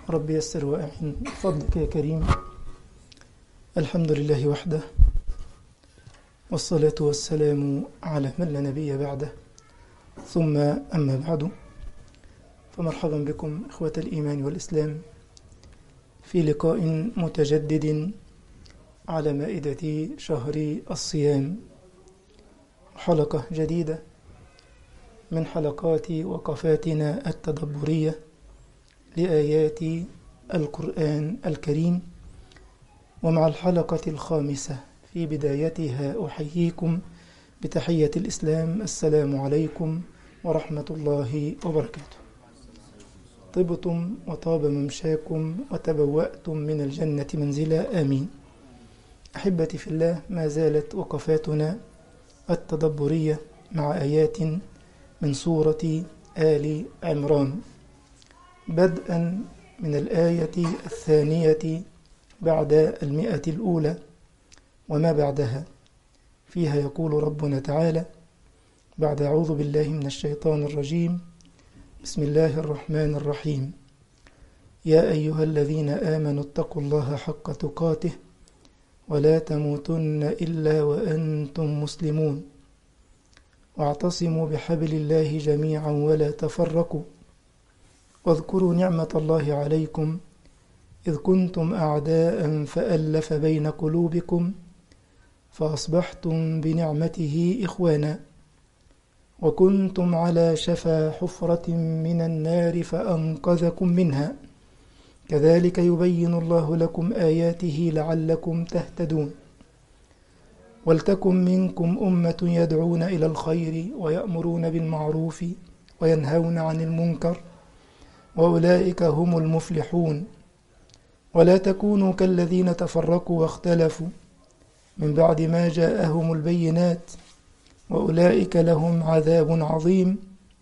رب يسر وأعن بفضلك يا كريم الحمد لله وحده والصلاة والسلام على من لا نبي بعده ثم أما بعد فمرحبا بكم إخوة الإيمان والإسلام في لقاء متجدد على مائدة شهر الصيام حلقة جديدة من حلقات وقفاتنا التدبرية لآيات القرآن الكريم ومع الحلقة الخامسة في بدايتها أحييكم بتحية الإسلام السلام عليكم ورحمة الله وبركاته طبتم وطاب ممشاكم وتبوأتم من الجنة منزلا آمين أحبتي في الله ما زالت وقفاتنا التدبرية مع آيات من سورة آل عمران بدءا من الآية الثانية بعد المئة الأولى وما بعدها فيها يقول ربنا تعالى بعد أعوذ بالله من الشيطان الرجيم بسم الله الرحمن الرحيم يا أيها الذين آمنوا اتقوا الله حق تقاته ولا تموتن إلا وأنتم مسلمون واعتصموا بحبل الله جميعا ولا تفرقوا واذكروا نعمة الله عليكم إذ كنتم أعداء فألف بين قلوبكم فأصبحتم بنعمته إخوانا وكنتم على شفا حفرة من النار فأنقذكم منها كذلك يبين الله لكم آياته لعلكم تهتدون ولتكن منكم أمة يدعون إلى الخير ويأمرون بالمعروف وينهون عن المنكر وأولئك هم المفلحون ولا تكونوا كالذين تفرقوا واختلفوا من بعد ما جاءهم البينات وأولئك لهم عذاب عظيم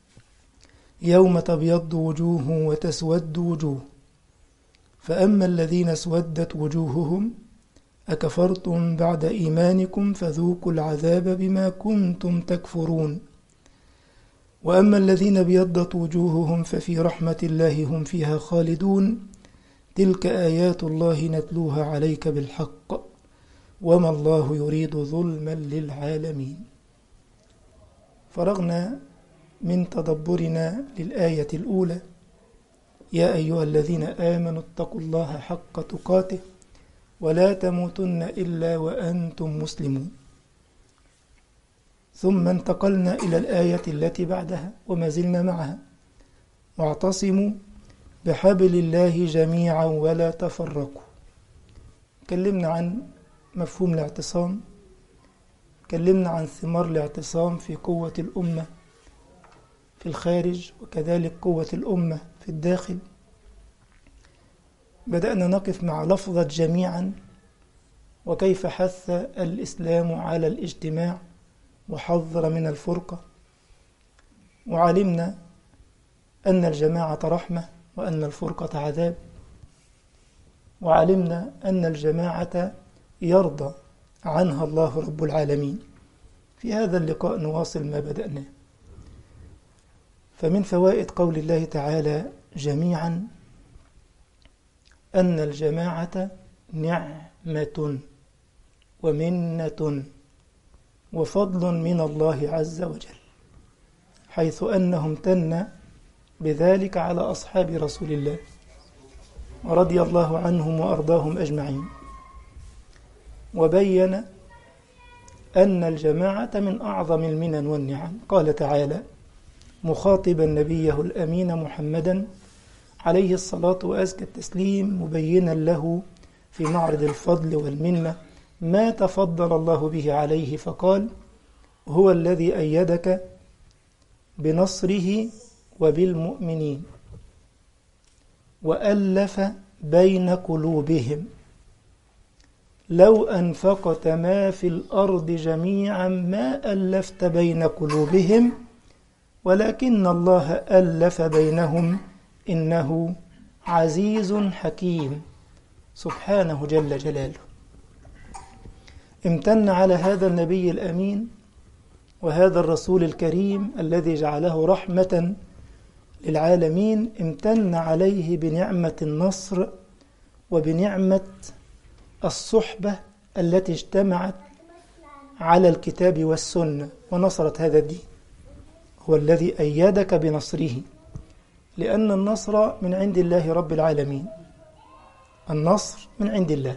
يوم تبيض وجوه وتسود وجوه فأما الذين اسودت وجوههم أكفرتم بعد إيمانكم فذوقوا العذاب بما كنتم تكفرون وأما الذين ابيضت وجوههم ففي رحمة الله هم فيها خالدون تلك آيات الله نتلوها عليك بالحق وما الله يريد ظلما للعالمين فرغنا من تدبرنا للآية الأولى يا أيها الذين آمنوا اتقوا الله حق تقاته ولا تموتن إلا وأنتم مسلمون ثم انتقلنا إلى الآية التي بعدها وما زلنا معها واعتصموا بحبل الله جميعا ولا تفرقوا كلمنا عن مفهوم الاعتصام كلمنا عن ثمار الاعتصام في قوة الأمة في الخارج وكذلك قوة الأمة في الداخل بدأنا نقف مع لفظة جميعا وكيف حث الإسلام على الاجتماع وحذر من الفرقة وعلمنا أن الجماعة رحمة وأن الفرقة عذاب وعلمنا أن الجماعة يرضى عنها الله رب العالمين في هذا اللقاء نواصل ما بدأناه فمن فوائد قول الله تعالى جميعا أن الجماعة نعمة ومنة وفضل من الله عز وجل حيث أنه امتن بذلك على أصحاب رسول الله ورضي الله عنهم وأرضاهم أجمعين وبين أن الجماعة من أعظم المنن والنعم قال تعالى مخاطبا نبيه الأمين محمدا عليه الصلاة وأزكى التسليم مبينا له في معرض الفضل والمنة ما تفضل الله به عليه فقال هو الذي أيدك بنصره وبالمؤمنين وألف بين قلوبهم لو أنفقت ما في الأرض جميعا ما ألفت بين قلوبهم ولكن الله ألف بينهم إنه عزيز حكيم سبحانه جل جلاله امتن على هذا النبي الأمين وهذا الرسول الكريم الذي جعله رحمة للعالمين امتن عليه بنعمة النصر وبنعمة الصحبة التي اجتمعت على الكتاب والسنة ونصرت هذا الدين هو الذي أيدك بنصره لأن النصر من عند الله رب العالمين النصر من عند الله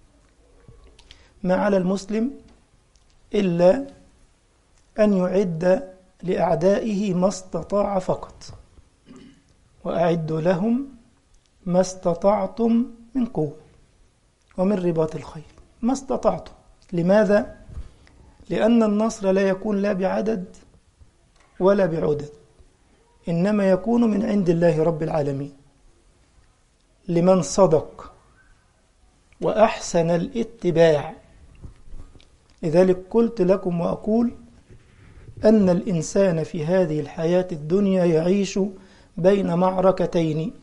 ما على المسلم إلا أن يعد لأعدائه ما استطاع فقط وأعدوا لهم ما استطعتم من قوة ومن رباط الخير ما استطعتم لماذا؟ لأن النصر لا يكون لا بعدد ولا بعدد إنما يكون من عند الله رب العالمين لمن صدق وأحسن الاتباع لذلك قلت لكم وأقول أن الإنسان في هذه الحياة الدنيا يعيش بين معركتين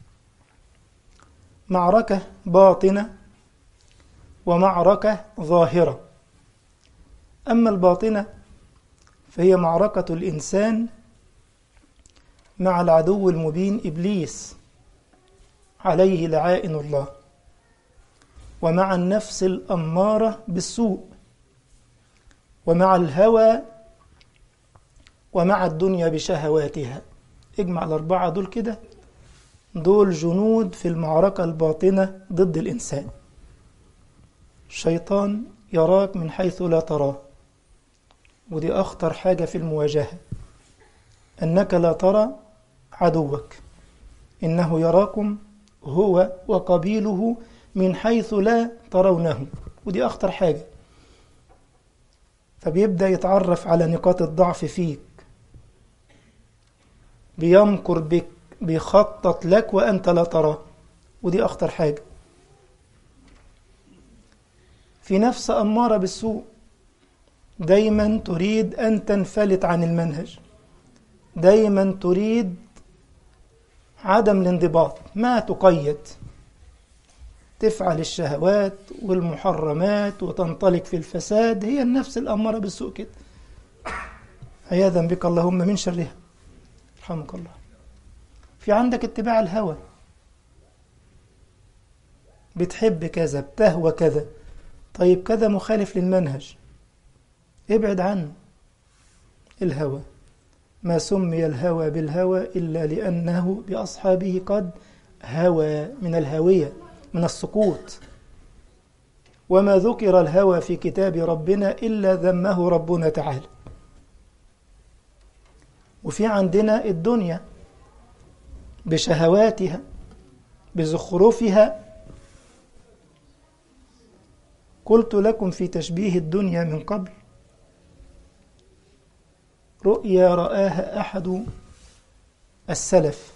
معركة باطنة ومعركة ظاهرة أما الباطنة فهي معركة الإنسان مع العدو المبين إبليس عليه لعائن الله ومع النفس الأمارة بالسوء ومع الهوى ومع الدنيا بشهواتها اجمع الأربعة دول كده دول جنود في المعركة الباطنة ضد الإنسان الشيطان يراك من حيث لا تراه ودي أخطر حاجة في المواجهة أنك لا ترى عدوك إنه يراكم هو وقبيله من حيث لا ترونه ودي أخطر حاجة فبيبدأ يتعرف على نقاط الضعف فيك بيمكر بك بيخطط لك وأنت لا تراه ودي أخطر حاجة في نفس أمارة بالسوء دايما تريد أن تنفلت عن المنهج دايما تريد عدم الانضباط ما تقيد تفعل الشهوات والمحرمات وتنطلق في الفساد هي النفس الأمارة بالسوء كده عياذا بك اللهم من شرها رحمك الله في عندك اتباع الهوى بتحب كذا بتهوى كذا طيب كذا مخالف للمنهج ابعد عنه الهوى ما سمي الهوى بالهوى إلا لأنه بأصحابه قد هوى من الهوية من السقوط وما ذكر الهوى في كتاب ربنا إلا ذمه ربنا تعالى وفي عندنا الدنيا بشهواتها بزخرفها قلت لكم في تشبيه الدنيا من قبل رؤيا رآها أحد السلف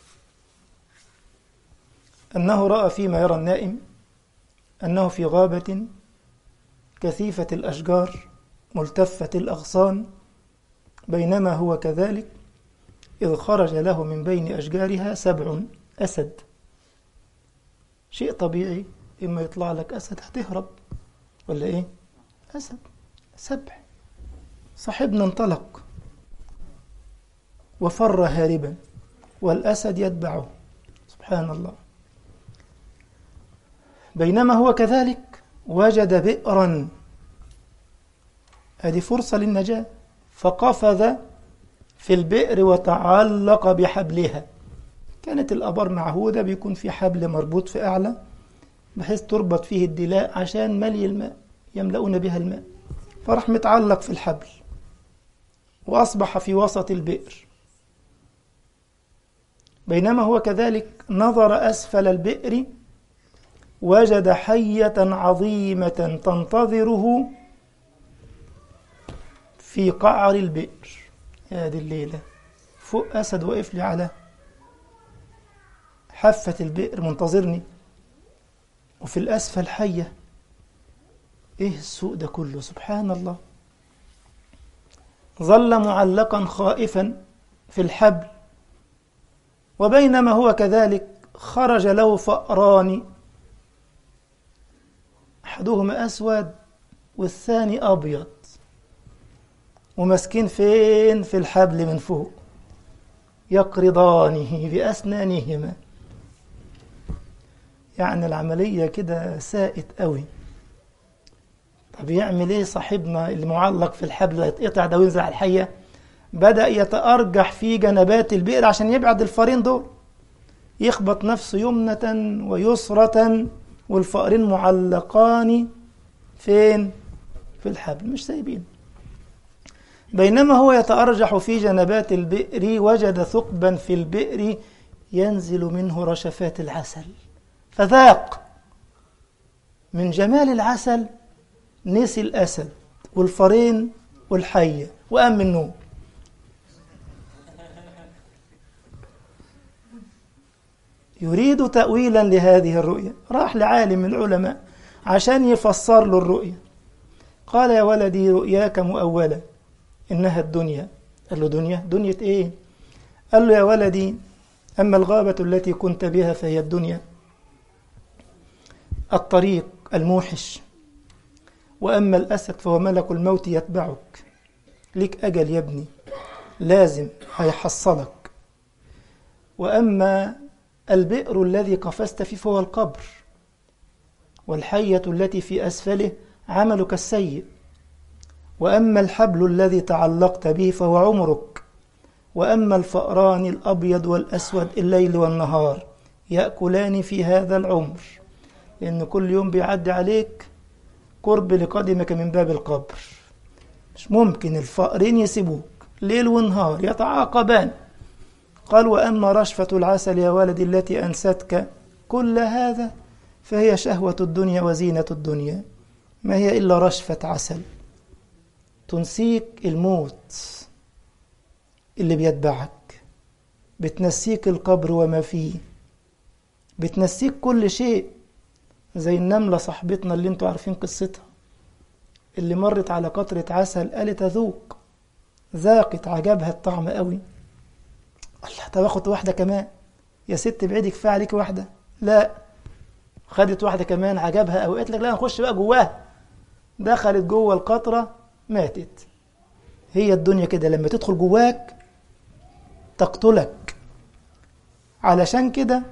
أنه رأى فيما يرى النائم أنه في غابة كثيفة الأشجار ملتفة الأغصان بينما هو كذلك إذ خرج له من بين أشجارها سبع أسد شيء طبيعي إما يطلع لك أسد هتهرب ولا إيه؟ أسد سبع صاحبنا انطلق وفر هاربا والأسد يتبعه سبحان الله بينما هو كذلك وجد بئرا هذه فرصة للنجاة فقفز في البئر وتعلق بحبلها كانت الأبار معهودة بيكون في حبل مربوط في أعلى بحيث تربط فيه الدلاء عشان ملي الماء يملؤون بها الماء فراح متعلق في الحبل وأصبح في وسط البئر بينما هو كذلك نظر أسفل البئر وجد حية عظيمة تنتظره في قعر البئر هذه الليلة فوق أسد وقف لي على حافة البئر منتظرني وفي الأسفل حية إيه السوء ده كله سبحان الله ظل معلقا خائفا في الحبل وبينما هو كذلك خرج له فأران أحدهما أسود والثاني أبيض وماسكين فين في الحبل من فوق يقرضانه بأسنانهما يعني العملية كده سائت قوي طب يعمل ايه صاحبنا اللي معلق في الحبل يتقطع ده وينزل على الحية بدأ يتأرجح في جنبات البئر عشان يبعد الفارين دول يخبط نفسه يمنة ويسرة والفأرين معلقان فين؟ في الحبل مش سايبين بينما هو يتأرجح في جنبات البئر وجد ثقبا في البئر ينزل منه رشفات العسل فذاق من جمال العسل نسي الأسد والفرين والحية وقام من النوم يريد تأويلا لهذه الرؤيا راح لعالم من العلماء عشان يفسر له الرؤيا قال يا ولدي رؤياك مؤولة إنها الدنيا قال له دنيا دنيا إيه قال له يا ولدي أما الغابة التي كنت بها فهي الدنيا الطريق الموحش وأما الأسد فهو ملك الموت يتبعك لك أجل يا ابني لازم هيحصلك وأما البئر الذي قفزت فيه فهو القبر والحية التي في أسفله عملك السيء وأما الحبل الذي تعلقت به فهو عمرك وأما الفأران الأبيض والأسود الليل والنهار يأكلان في هذا العمر لأن كل يوم بيعدي عليك قرب لقدمك من باب القبر مش ممكن الفأرين يسيبوك ليل ونهار يتعاقبان قال وأما رشفة العسل يا ولدي التي أنستك كل هذا فهي شهوة الدنيا وزينة الدنيا ما هي إلا رشفة عسل تنسيك الموت اللي بيتبعك بتنسيك القبر وما فيه بتنسيك كل شيء زي النملة صاحبتنا اللي انتوا عارفين قصتها اللي مرت على قطرة عسل قالت أذوق ذاقت عجبها الطعم قوي الله طب اخد واحدة كمان يا ست بعيدي كفاية عليك واحدة لا خدت واحدة كمان عجبها أو قالت لك لا نخش بقى جواها دخلت جوه القطرة ماتت هي الدنيا كده لما تدخل جواك تقتلك علشان كده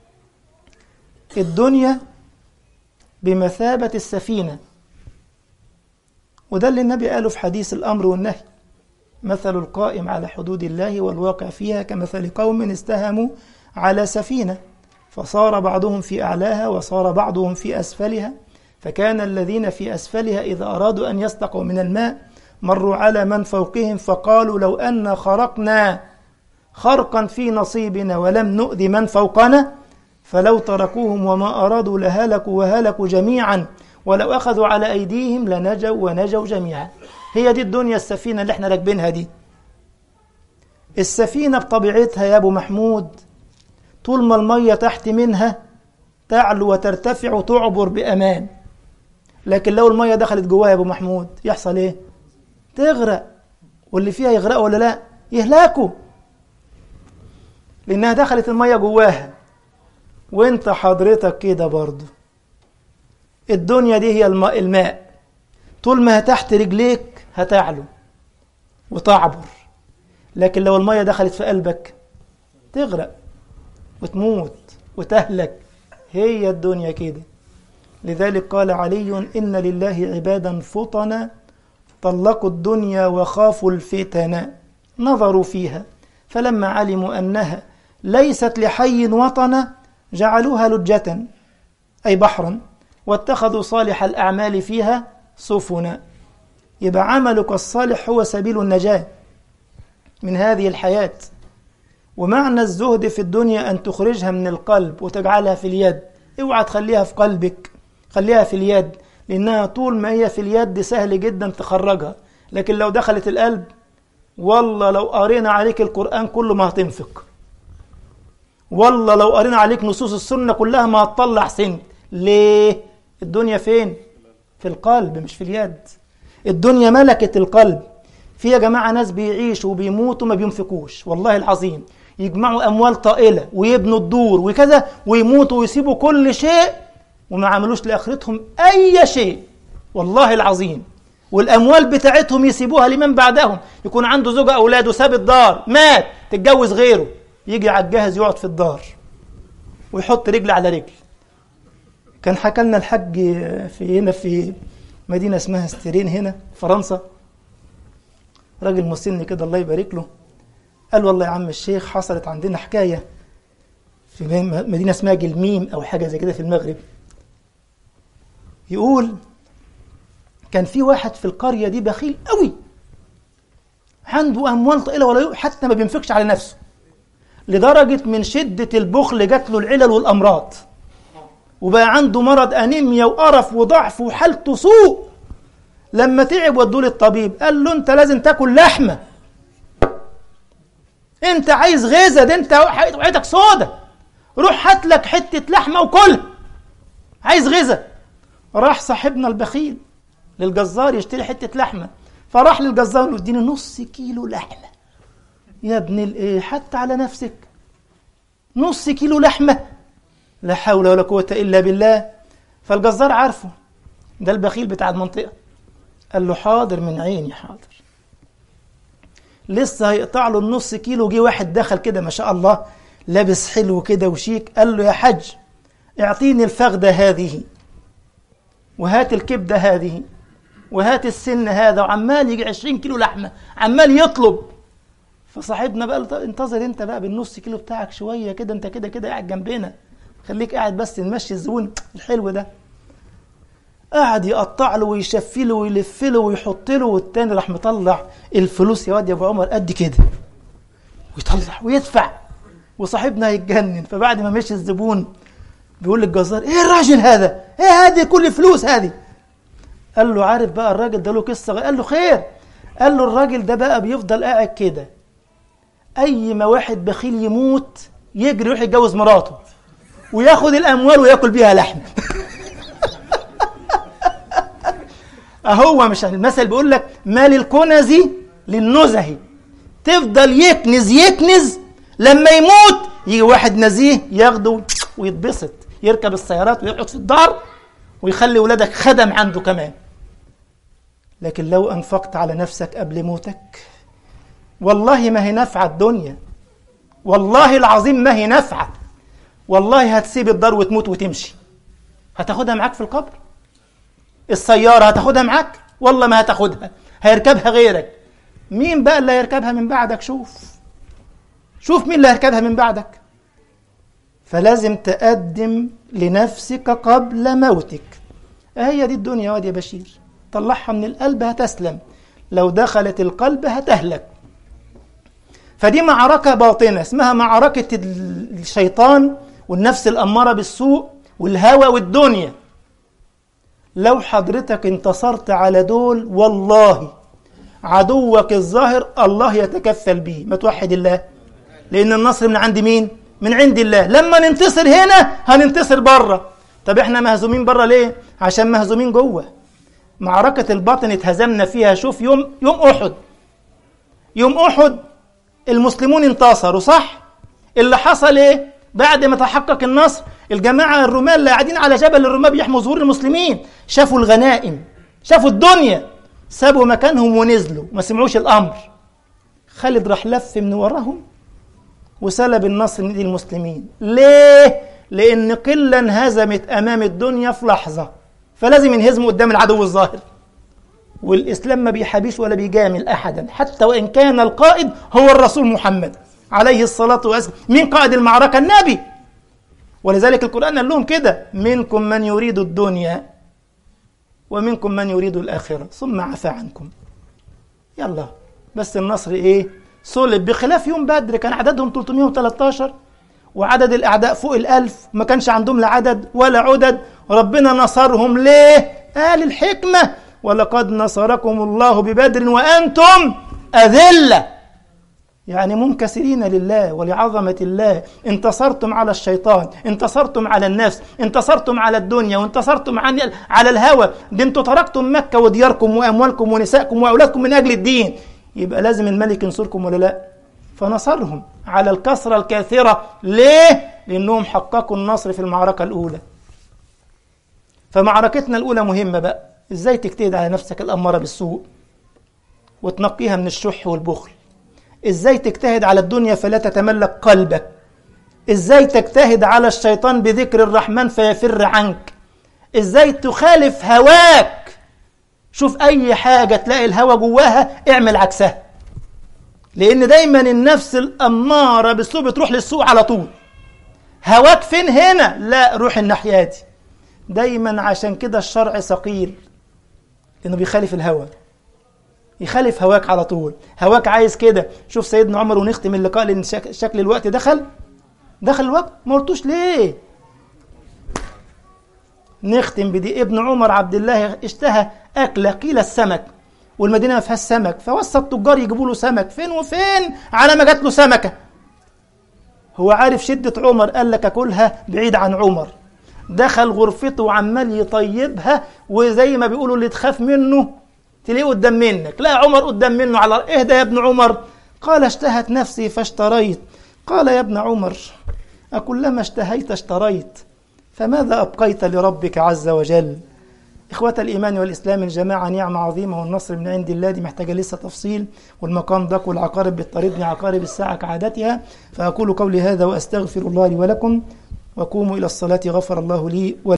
الدنيا بمثابة السفينة وده اللي النبي قاله في حديث الأمر والنهي مثل القائم على حدود الله والواقع فيها كمثل قوم استهموا على سفينة فصار بعضهم في أعلاها وصار بعضهم في أسفلها فكان الذين في أسفلها إذا أرادوا أن يستقوا من الماء مروا على من فوقهم فقالوا لو أن خرقنا خرقا في نصيبنا ولم نؤذي من فوقنا فلو تركوهم وما أرادوا لهلكوا وهلكوا جميعا ولو أخذوا على أيديهم لنجوا ونجوا جميعا هي دي الدنيا السفينة اللي احنا راكبينها دي السفينة بطبيعتها يا أبو محمود طول ما المية تحت منها تعلو وترتفع وتعبر بأمان لكن لو المية دخلت جواها يا أبو محمود يحصل إيه؟ تغرق واللي فيها يغرقوا ولا لا؟ يهلكوا لأنها دخلت المية جواها وانت حضرتك كده برضه الدنيا دي هي الماء, الماء طول ما تحت رجليك هتعلو وتعبر لكن لو المية دخلت في قلبك تغرق وتموت وتهلك هي الدنيا كده لذلك قال علي إن لله عبادا فطنا طلقوا الدنيا وخافوا الفتن نظروا فيها فلما علموا أنها ليست لحي وطنا جعلوها لجة أي بحرا واتخذوا صالح الأعمال فيها سفنا يبقى عملك الصالح هو سبيل النجاة من هذه الحياة ومعنى الزهد في الدنيا أن تخرجها من القلب وتجعلها في اليد اوعى تخليها في قلبك خليها في اليد لأنها طول ما هي في اليد سهل جدا تخرجها لكن لو دخلت القلب والله لو قرينا عليك القرآن كله ما هتنفق والله لو قرينا عليك نصوص السنة كلها ما هتطلع سن ليه الدنيا فين في القلب مش في اليد الدنيا ملكة القلب في يا جماعة ناس بيعيشوا وبيموتوا ما بينفقوش والله العظيم يجمعوا أموال طائلة ويبنوا الدور وكذا ويموتوا ويسيبوا كل شيء وما عملوش لآخرتهم أي شيء والله العظيم والأموال بتاعتهم يسيبوها لمن بعدهم يكون عنده زوجة أولاد وساب الدار مات تتجوز غيره يجي على الجاهز يقعد في الدار ويحط رجل على رجل كان حكى لنا الحج في هنا في مدينة اسمها ستيرين هنا فرنسا راجل مسن كده الله يبارك له قال والله يا عم الشيخ حصلت عندنا حكاية في مدينة اسمها جلميم أو حاجة زي كده في المغرب يقول كان في واحد في القرية دي بخيل قوي عنده أموال طائلة ولا حتى ما بينفقش على نفسه لدرجة من شدة البخل جات له العلل والأمراض وبقى عنده مرض أنيميا وقرف وضعف وحالته سوء لما تعب ودوه للطبيب قال له أنت لازم تاكل لحمة أنت عايز غذاء ده أنت وعيتك سودة روح هات لك حتة لحمة وكلها عايز غذاء راح صاحبنا البخيل للجزار يشتري حتة لحمة فراح للجزار له اديني نص كيلو لحمة يا ابن الايه حتى على نفسك نص كيلو لحمة لا حول ولا قوة إلا بالله فالجزار عارفه ده البخيل بتاع المنطقة قال له حاضر من عيني حاضر لسه هيقطع له النص كيلو جه واحد دخل كده ما شاء الله لابس حلو كده وشيك قال له يا حج اعطيني الفخدة هذه وهات الكبدة هذه وهات السن هذا وعمال يجي 20 كيلو لحمة عمال يطلب فصاحبنا بقى انتظر انت بقى بالنص كيلو بتاعك شوية كده انت كده كده قاعد جنبنا خليك قاعد بس نمشي الزبون الحلو ده قعد يقطع له ويشفي له ويلف له ويحط له والتاني راح مطلع الفلوس يا واد يا ابو عمر قد كده ويطلع ويدفع وصاحبنا هيتجنن فبعد ما مشي الزبون بيقول للجزار ايه الراجل هذا؟ ايه هذه كل الفلوس هذه؟ قال له عارف بقى الراجل ده له قصه قال له خير قال له الراجل ده بقى بيفضل قاعد كده اي ما واحد بخيل يموت يجري يروح يتجوز مراته وياخد الاموال وياكل بيها لحم اهو مش المثل بيقول لك مال الكنز للنزه تفضل يكنز يكنز لما يموت يجي واحد نزيه ياخده ويتبسط يركب السيارات ويقعد في الدار ويخلي ولادك خدم عنده كمان لكن لو انفقت على نفسك قبل موتك والله ما هي نافعه الدنيا والله العظيم ما هي نافعه والله هتسيب الدار وتموت وتمشي هتاخدها معاك في القبر السيارة هتاخدها معاك والله ما هتاخدها هيركبها غيرك مين بقى اللي هيركبها من بعدك شوف شوف مين اللي هيركبها من بعدك فلازم تقدم لنفسك قبل موتك هي دي الدنيا يا واد يا بشير طلعها من القلب هتسلم لو دخلت القلب هتهلك فدي معركة باطنة اسمها معركة الشيطان والنفس الأمارة بالسوء والهوى والدنيا لو حضرتك انتصرت على دول والله عدوك الظاهر الله يتكفل به ما توحد الله لأن النصر من عند مين؟ من عند الله لما ننتصر هنا هننتصر بره طب احنا مهزومين بره ليه؟ عشان مهزومين جوه معركة الباطن اتهزمنا فيها شوف يوم يوم أحد يوم أحد المسلمون انتصروا صح؟ اللي حصل ايه؟ بعد ما تحقق النصر الجماعة الرماة اللي قاعدين على جبل الرماة بيحموا ظهور المسلمين شافوا الغنائم شافوا الدنيا سابوا مكانهم ونزلوا ما سمعوش الأمر خالد راح لف من وراهم وسلب النصر من ايدي المسلمين ليه؟ لأن قلة انهزمت أمام الدنيا في لحظة فلازم ينهزموا قدام العدو الظاهر والإسلام ما بيحابيش ولا بيجامل أحدا حتى وإن كان القائد هو الرسول محمد عليه الصلاة والسلام مين قائد المعركة النبي ولذلك القرآن قال لهم كده منكم من يريد الدنيا ومنكم من يريد الآخرة ثم عفى عنكم يلا بس النصر إيه صلب بخلاف يوم بدر كان عددهم 313 وعدد الأعداء فوق الألف ما كانش عندهم لا عدد ولا عدد ربنا نصرهم ليه قال الحكمة ولقد نصركم الله ببدر وأنتم أذلة يعني منكسرين لله ولعظمة الله انتصرتم على الشيطان انتصرتم على النفس انتصرتم على الدنيا وانتصرتم عن على الهوى ده انتوا تركتم مكة ودياركم وأموالكم ونسائكم وأولادكم من أجل الدين يبقى لازم الملك ينصركم ولا لا فنصرهم على الكثرة الكاثرة ليه؟ لأنهم حققوا النصر في المعركة الأولى فمعركتنا الأولى مهمة بقى ازاي تجتهد على نفسك الأمارة بالسوء وتنقيها من الشح والبخل ازاي تجتهد على الدنيا فلا تتملك قلبك ازاي تجتهد على الشيطان بذكر الرحمن فيفر عنك ازاي تخالف هواك شوف اي حاجة تلاقي الهوى جواها اعمل عكسها لان دايما النفس الامارة بالسوء بتروح للسوء على طول هواك فين هنا لا روح الناحية دي دايما عشان كده الشرع ثقيل لانه بيخالف الهوى يخالف هواك على طول هواك عايز كده شوف سيدنا عمر ونختم اللقاء لان شك... شكل الوقت دخل دخل الوقت ما قلتوش ليه نختم بدي ابن عمر عبد الله اشتهى أكلة قيل السمك والمدينة ما فيهاش سمك فوصى التجار يجيبوا له سمك فين وفين على ما جات له سمكة هو عارف شدة عمر قال لك أكلها بعيد عن عمر دخل غرفته وعمال يطيبها وزي ما بيقولوا اللي تخاف منه تلاقيه قدام منك لا عمر قدام منه على اهدى يا ابن عمر قال اشتهت نفسي فاشتريت قال يا ابن عمر أكلما اشتهيت اشتريت فماذا أبقيت لربك عز وجل إخوة الإيمان والإسلام الجماعة نعمة عظيمة والنصر من عند الله دي محتاجة لسه تفصيل والمقام ضاق والعقارب بتطاردني عقارب الساعة كعادتها فأقول قولي هذا وأستغفر الله لي ولكم وقوموا إلى الصلاة غفر الله لي